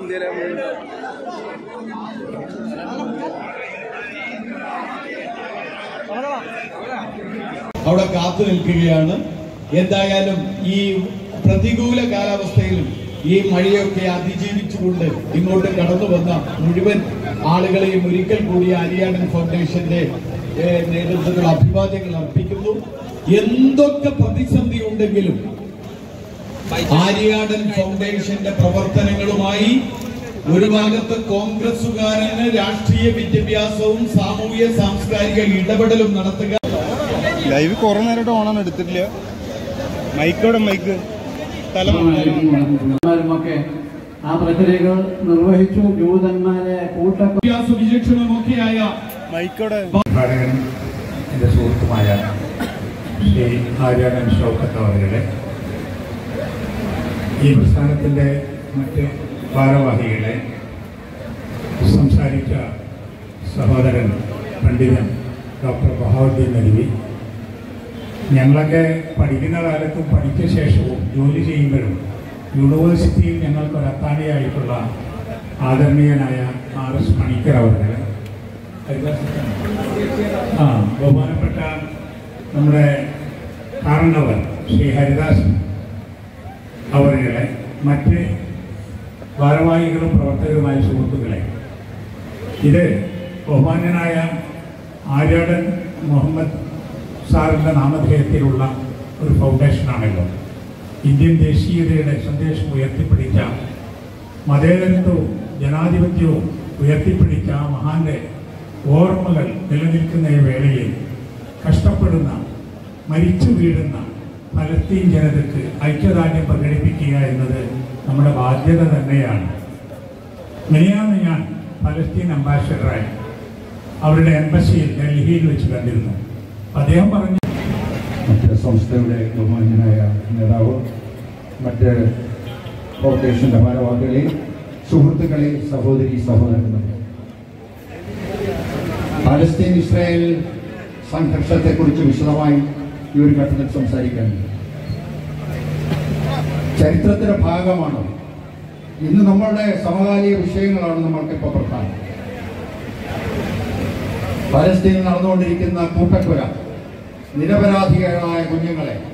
അവിടെ കാത്തു നിൽക്കുകയാണ് എന്തായാലും ഈ പ്രതികൂല കാലാവസ്ഥയിലും ഈ മഴയൊക്കെ അതിജീവിച്ചുകൊണ്ട് ഇങ്ങോട്ട് കടന്നു വന്ന മുഴുവൻ ആളുകളെയും ഒരിക്കൽ കൂടി ആര്യാടൻ ഫൗണ്ടേഷന്റെ ഏഹ്, നേതൃത്വത്തിൽ അഭിവാദ്യങ്ങൾ അർപ്പിക്കുന്നു എന്തൊക്കെ പ്രതിസന്ധി ഉണ്ടെങ്കിലും ആര്യാടൻ ഫൗണ്ടേഷന്റെ പ്രവർത്തനങ്ങളുമായി ഒരു ഭാഗത്ത് കോൺഗ്രസുകാരന് രാഷ്ട്രീയ വിദ്യാഭ്യാസവും സാമൂഹ്യ സാംസ്കാരിക ഇടപെടലും നടത്തുക ലൈവ് കുറെ നേരമായിട്ട് ഓണാണ് എടുത്തിട്ടില്ല മൈക്കോടെ മൈക്ക് തല ഒക്കെ ആ പ്രക്രിയകൾ നിർവഹിച്ചു ജൂതന്മാരെ കൂട്ട വിദ്യാഭ്യാസ വിചക്ഷണമൊക്കെയായ മൈക്കോടെ സംഘാടകനും എൻ്റെ സുഹൃത്തുമായ ശ്രീ ആര്യാടൻ ഷൗക്കത്ത് അവരുടെ ഈ പ്രസ്ഥാനത്തിൻ്റെ മറ്റ് ഭാരവാഹികളെ സംസാരിച്ച സഹോദരൻ പണ്ഡിതൻ ഡോക്ടർ ബഹാവുദ്ദീൻ നരുവി ഞങ്ങളൊക്കെ പഠിക്കുന്ന കാലത്തും പഠിച്ച ശേഷവും ജോലി ചെയ്യുമ്പോഴും യൂണിവേഴ്സിറ്റിയിൽ ഞങ്ങൾക്കൊരു അത്താണിയായിട്ടുള്ള ആദരണീയനായ ആർ എസ് പണിക്കർ അവരുടെ ആ ബഹുമാനപ്പെട്ട നമ്മുടെ കാരണവർ ശ്രീ ഹരിദാസ് അവരുടെ മറ്റ് ഭാരവാഹികളും പ്രവർത്തകരുമായ സുഹൃത്തുക്കളെ ഇത് ബഹുമാന്യനായ ആര്യാടൻ മുഹമ്മദ് സാറിൻ്റെ നാമധേയത്തിലുള്ള ഒരു ഫൗണ്ടേഷനാണല്ലോ ഇന്ത്യൻ ദേശീയതയുടെ സന്ദേശം ഉയർത്തിപ്പിടിച്ച മതേതരത്വവും ജനാധിപത്യവും ഉയർത്തിപ്പിടിച്ച ആ മഹാന്റെ ഓർമ്മകൾ നിലനിൽക്കുന്ന ഈ വേളയിൽ കഷ്ടപ്പെടുന്ന മരിച്ചു വീഴുന്ന ഫലസ്തീൻ ജനതയ്ക്ക് ഐക്യദാർഢ്യം പ്രകടിപ്പിക്കുക എന്നത് നമ്മുടെ ബാധ്യത തന്നെയാണ് മെനിയാന്ന് ഞാൻ ഫലസ്തീൻ അംബാസഡറായി അവരുടെ എംബസിയിൽ ഡൽഹിയിൽ വെച്ച് കണ്ടിരുന്നു അദ്ദേഹം പറഞ്ഞു മറ്റ് സംസ്ഥയുടെ ബഹുമാന്യനായ നേതാവ് മറ്റ് ഫൗണ്ടേഷന്റെ ഭാരവാഹികളെ സുഹൃത്തുക്കളെ സഹോദരി സഹോദരന്മാരെ പാലസ്തീൻ ഇസ്രായേൽ സംഘർഷത്തെക്കുറിച്ച് വിശദമായി ഈ ഒരു ഘട്ടത്തിൽ സംസാരിക്കാനുണ്ട് ചരിത്രത്തിന്റെ ഭാഗമാണ് ഇന്ന് നമ്മളുടെ സമകാലിക വിഷയങ്ങളാണ് നമ്മൾക്കിപ്പോൾ പ്രധാനം പലസ്തീനിൽ നടന്നുകൊണ്ടിരിക്കുന്ന കൂട്ടക്കൊല നിരപരാധികളായ കുഞ്ഞുങ്ങളെ